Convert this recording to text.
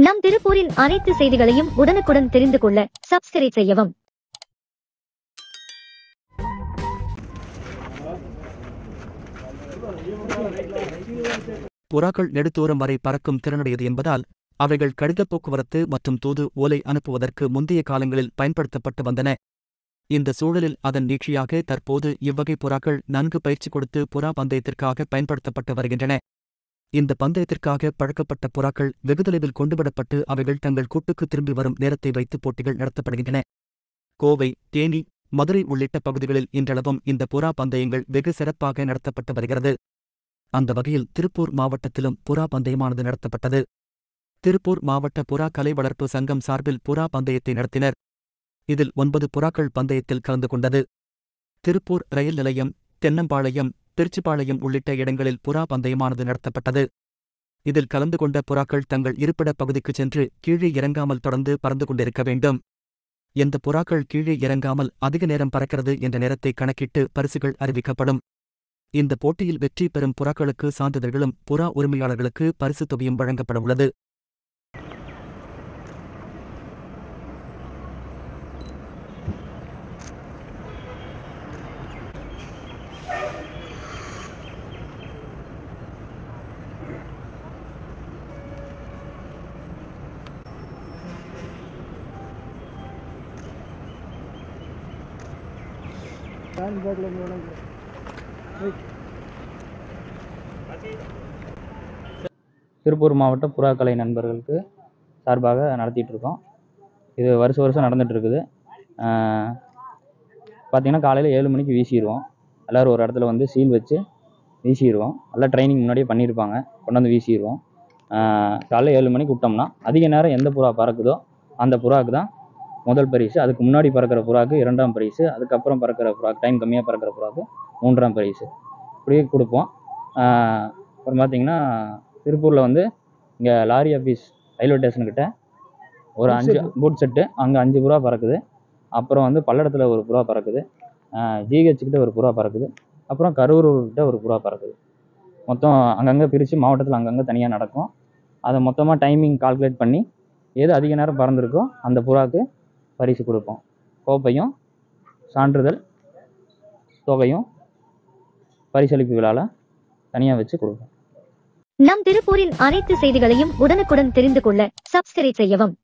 நம் திருப்பூரின் அனைத்து செய்திகளையும் உடனுக்குடன் தெரிந்து கொள்ள சப்ஸ்கிரைப் செய்யவும் புறாக்கள் நெடுத்தூரம் வரை பறக்கும் திறனுடையது என்பதால் அவைகள் கடிதப் போக்குவரத்து மற்றும் தூது ஓலை அனுப்புவதற்கு முந்தைய காலங்களில் பயன்படுத்தப்பட்டு வந்தன இந்த சூழலில் அதன் நீட்சியாக தற்போது இவ்வகை புறாக்கள் நன்கு பயிற்சி கொடுத்து புறா பந்தயத்திற்காக பயன்படுத்தப்பட்டு வருகின்றன இந்த பந்தயத்திற்காக பழக்கப்பட்ட புறாக்கள் வெகுதொலைவில் கொண்டுவிடப்பட்டு அவைகள் தங்கள் கூட்டுக்கு திரும்பி வரும் நேரத்தை வைத்து போட்டிகள் நடத்தப்படுகின்றன கோவை தேனி மதுரை உள்ளிட்ட பகுதிகளில் இன்றளவும் இந்த புறா பந்தயங்கள் வெகு சிறப்பாக நடத்தப்பட்டு வருகிறது அந்த வகையில் திருப்பூர் மாவட்டத்திலும் புறா பந்தயமானது நடத்தப்பட்டது திருப்பூர் மாவட்ட புறா கலை வளர்ப்பு சங்கம் சார்பில் புறா பந்தயத்தை நடத்தினர் இதில் ஒன்பது புறாக்கள் பந்தயத்தில் கலந்து கொண்டது திருப்பூர் ரயில் நிலையம் தென்னம்பாளையம் திருச்சிபாளையம் உள்ளிட்ட இடங்களில் புறா பந்தயமானது நடத்தப்பட்டது இதில் கலந்து கொண்ட புறாக்கள் தங்கள் இருப்பிட பகுதிக்குச் சென்று கீழே இறங்காமல் தொடர்ந்து பறந்து கொண்டிருக்க வேண்டும் எந்த புறாக்கள் கீழே இறங்காமல் அதிக நேரம் பறக்கிறது என்ற நேரத்தை கணக்கிட்டு பரிசுகள் அறிவிக்கப்படும் இந்த போட்டியில் வெற்றி பெறும் புறாக்களுக்கு சான்றிதழ்களும் புறா உரிமையாளர்களுக்கு பரிசுத் தொகையும் வழங்கப்பட உள்ளது திருப்பூர் மாவட்ட புறாக்கலை நண்பர்களுக்கு சார்பாக நடத்திட்டு இருக்கோம் இது வருஷம் வருஷம் நடந்துட்டு இருக்குது பார்த்தீங்கன்னா காலையில் ஏழு மணிக்கு வீசிடுவோம் எல்லோரும் ஒரு இடத்துல வந்து சீல் வச்சு வீசிடுவோம் நல்லா ட்ரைனிங் முன்னாடியே பண்ணியிருப்பாங்க கொண்டாந்து வீசிடுவோம் காலைல ஏழு மணிக்கு விட்டோம்னா அதிக நேரம் எந்த புறா பறக்குதோ அந்த புறாவுக்கு தான் முதல் பரிசு அதுக்கு முன்னாடி பறக்கிற புறாவுக்கு இரண்டாம் பரிசு அதுக்கப்புறம் பறக்கிற புறாக்கு டைம் கம்மியாக பறக்கிற புறாவுக்கு மூன்றாம் பரிசு இப்படியே கொடுப்போம் ஆஹ் அப்புறம் பார்த்தீங்கன்னா திருப்பூரில் வந்து இங்கே லாரி ஆஃபீஸ் ரயில்வே ஸ்டேஷன்கிட்ட ஒரு அஞ்சு பூட் செட்டு அங்கே அஞ்சு புறா பறக்குது அப்புறம் வந்து பல்லடத்தில் ஒரு புறா பறக்குது ஜிஹெச் கிட்ட ஒரு புறா பறக்குது அப்புறம் கரூர் கிட்ட ஒரு புறா பறக்குது மொத்தம் அங்கங்கே பிரித்து மாவட்டத்தில் அங்கங்கே தனியாக நடக்கும் அதை மொத்தமாக டைமிங் கால்குலேட் பண்ணி எது அதிக நேரம் பறந்துருக்கோ அந்த புறாவுக்கு பரிசு கொடுப்போம் கோப்பையும் சான்றிதழ் தொகையும் பரிசளிப்பு விழாவில் தனியாக வச்சு கொடுப்போம் நம் திருப்பூரின் அனைத்து செய்திகளையும் உடனுக்குடன் தெரிந்து கொள்ள சப்ஸ்கிரைப் செய்யவும்